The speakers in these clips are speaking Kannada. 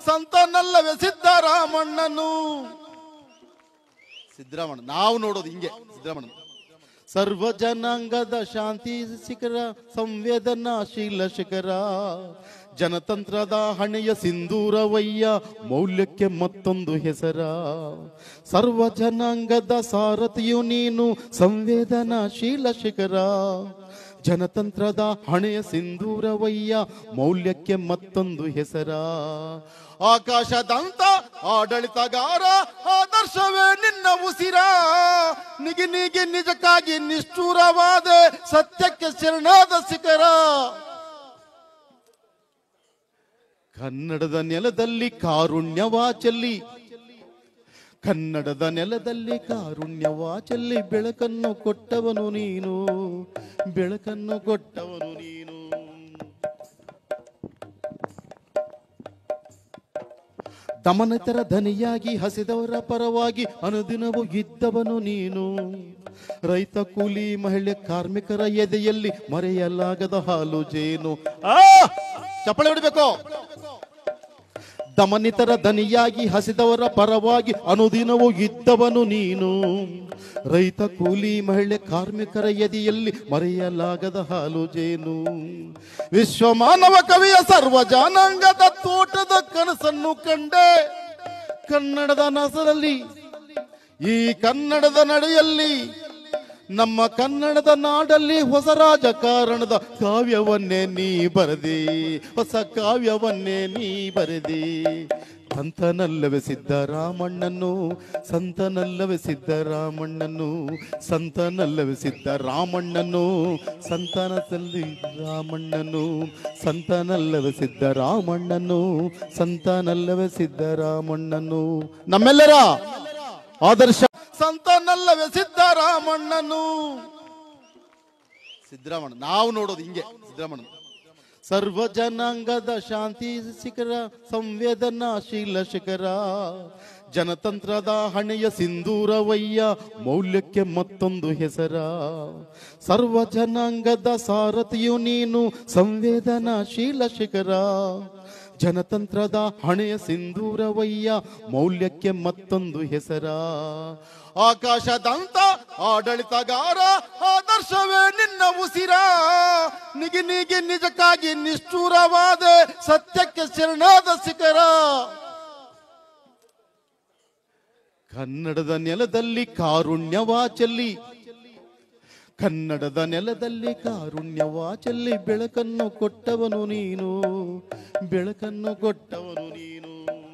ಸಂತನಲ್ಲವೇ ಸಿದ್ದರಾಮಣ್ಣನು ಸಿದ್ದರಾಮಣ್ಣ ನಾವು ನೋಡೋದು ಹಿಂಗೆ ಸಿದ್ದರಾಮಣ್ಣ ಸರ್ವ ಜನಾಂಗದ ಶಾಂತಿ ಶಿಖರ ಸಂವೇದನಾಶೀಲ ಶಿಖರ ಜನತಂತ್ರದ ಹಣೆಯ ಸಿಂಧೂರವಯ್ಯ ಮೌಲ್ಯಕ್ಕೆ ಮತ್ತೊಂದು ಹೆಸರ ಸರ್ವ ಜನಾಂಗದ ಸಾರಥಿಯು ನೀನು ಸಂವೇದನಾಶೀಲ ಶಿಖರ ಜನತಂತ್ರದ ಹಣೆಯ ಸಿಂಧೂರವಯ್ಯ ಮೌಲ್ಯಕ್ಕೆ ಮತ್ತೊಂದು ಹೆಸರ ಆಕಾಶದಂತ ಆಡಳಿತಗಾರ ಆದರ್ಶವೇ ನಿನ್ನ ಉಸಿರ ನಿಗಿ ನಿಗಿ ನಿಜಕ್ಕಾಗಿ ನಿಷ್ಠೂರವಾದ ಸತ್ಯಕ್ಕೆ ಶರಣಾದ ಶಿಖರ ಕನ್ನಡದ ನೆಲದಲ್ಲಿ ಕಾರುಣ್ಯವಾ ಚೆಲ್ಲಿ ಕನ್ನಡದ ನೆಲದಲ್ಲಿ ಕಾರುಣ್ಯವಾ ಚೆಲ್ಲಿ ಬೆಳಕನ್ನು ಕೊಟ್ಟವನು ನೀನು ಬೆಳಕನ್ನು ಕೊಟ್ಟವನು ನೀನು ದಮನತರ ಧನಿಯಾಗಿ ಹಸಿದವರ ಪರವಾಗಿ ಅನುದಿನವೂ ಇದ್ದವನು ನೀನು ರೈತ ಕೂಲಿ ಮಹಿಳೆ ಕಾರ್ಮಿಕರ ಎದೆಯಲ್ಲಿ ಮರೆಯಲಾಗದ ಹಾಲು ಜೇನು ಆ ಚಪ್ಪಳೆ ಹೊಡಿಬೇಕು ದಮನಿತರ ದನಿಯಾಗಿ ಹಸಿದವರ ಪರವಾಗಿ ಅನುದಿನವೂ ಇದ್ದವನು ನೀನು ರೈತ ಕೂಲಿ ಮಹಿಳೆ ಕಾರ್ಮಿಕರ ಎದೆಯಲ್ಲಿ ಮರೆಯಲಾಗದ ಹಾಲು ಜೇನು ವಿಶ್ವ ಮಾನವ ಕವಿಯ ಸರ್ವ ಜನಾಂಗದ ತೋಟದ ಕನಸನ್ನು ಕಂಡೆ ಕನ್ನಡದ ನಸರಲ್ಲಿ ಈ ಕನ್ನಡದ ನಡೆಯಲ್ಲಿ ನಮ್ಮ ಕನ್ನಡದ ನಾಡಲ್ಲಿ ಹೊಸ ರಾಜಕಾರಣದ ಕಾವ್ಯವನ್ನೇ ನೀ ಬರೆದಿ ಹೊಸ ಕಾವ್ಯವನ್ನೇ ನೀ ಬರೆದಿ ಸಂತನಲ್ಲವೇ ಸಿದ್ದರಾಮಣ್ಣನು ಸಂತನಲ್ಲವೇ ಸಿದ್ದರಾಮಣ್ಣನು ಸಂತನಲ್ಲವೇ ಸಿದ್ದರಾಮಣ್ಣನು ಸಂತಾನದಲ್ಲಿ ರಾಮಣ್ಣನು ಸಂತನಲ್ಲವೇ ಸಿದ್ದರಾಮಣ್ಣನು ಸಂತಾನಲ್ಲವೇ ಸಿದ್ದರಾಮಣ್ಣನು ನಮ್ಮೆಲ್ಲರ ಆದರ್ಶ ಸಂತನಲ್ಲವೇ ಸಿದ್ದರಾಮಣ್ಣನು ಸಿದ್ದರಾಮಣ್ಣ ನಾವು ನೋಡೋದು ಹಿಂಗೆ ಸಿದ್ದರಾಮಣ್ಣ ಸರ್ವ ಜನಾಂಗದ ಶಾಂತಿ ಶಿಖರ ಸಂವೇದನಾಶೀಲ ಶಿಖರ ಜನತಂತ್ರದ ಹಣೆಯ ಸಿಂಧೂರವಯ್ಯ ಮೌಲ್ಯಕ್ಕೆ ಮತ್ತೊಂದು ಹೆಸರ ಸರ್ವ ಜನಾಂಗದ ಸಾರಥಿಯು ನೀನು ಸಂವೇದನಾಶೀಲ ಶಿಖರ ಜನತಂತ್ರದ ಹಣೆಯ ಸಿಂಧೂರವಯ್ಯ ಮೌಲ್ಯಕ್ಕೆ ಮತ್ತೊಂದು ಹೆಸರ ಆಕಾಶದಂತ ಆಡಳಿತಗಾರ ಆದರ್ಶವೇ ನಿನ್ನ ಉಸಿರ ನಿಗಿ ನಿಗಿ ನಿಜಕ್ಕಾಗಿ ನಿಷ್ಠೂರವಾದ ಸತ್ಯಕ್ಕೆ ಶರಣಾದ ಶಿಖರ ಕನ್ನಡದ ನೆಲದಲ್ಲಿ ಕಾರುಣ್ಯವಾ ಚೆಲ್ಲಿ ಕನ್ನಡದ ನೆಲದಲ್ಲಿ ಕಾರುಣ್ಯವಾ ಚೆಲ್ಲಿ ಬೆಳಕನ್ನು ಕೊಟ್ಟವನು ನೀನು ಬೆಳಕನ್ನು ಕೊಟ್ಟವನು ನೀನು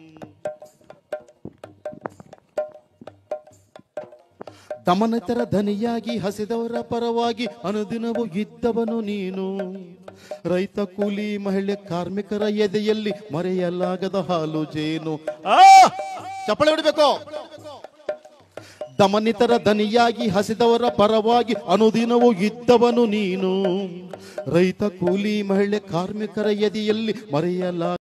ದಮನತರ ಧನಿಯಾಗಿ ಹಸಿದವರ ಪರವಾಗಿ ಅನುದಿನವೂ ಇದ್ದವನು ನೀನು ರೈತ ಕೂಲಿ ಮಹಿಳೆ ಕಾರ್ಮಿಕರ ಎದೆಯಲ್ಲಿ ಮರೆಯಲಾಗದ ಹಾಲು ಜೇನು ಆ ಚಪ್ಪಳೆ ಹೊಡಿಬೇಕು ದಮನಿತರ ದನಿಯಾಗಿ ಹಸಿದವರ ಪರವಾಗಿ ಅನುದಿನವೂ ಇದ್ದವನು ನೀನು ರೈತ ಕೂಲಿ ಮಹಿಳೆ ಕಾರ್ಮಿಕರ ಎದೆಯಲ್ಲಿ ಮರೆಯಲಾಗ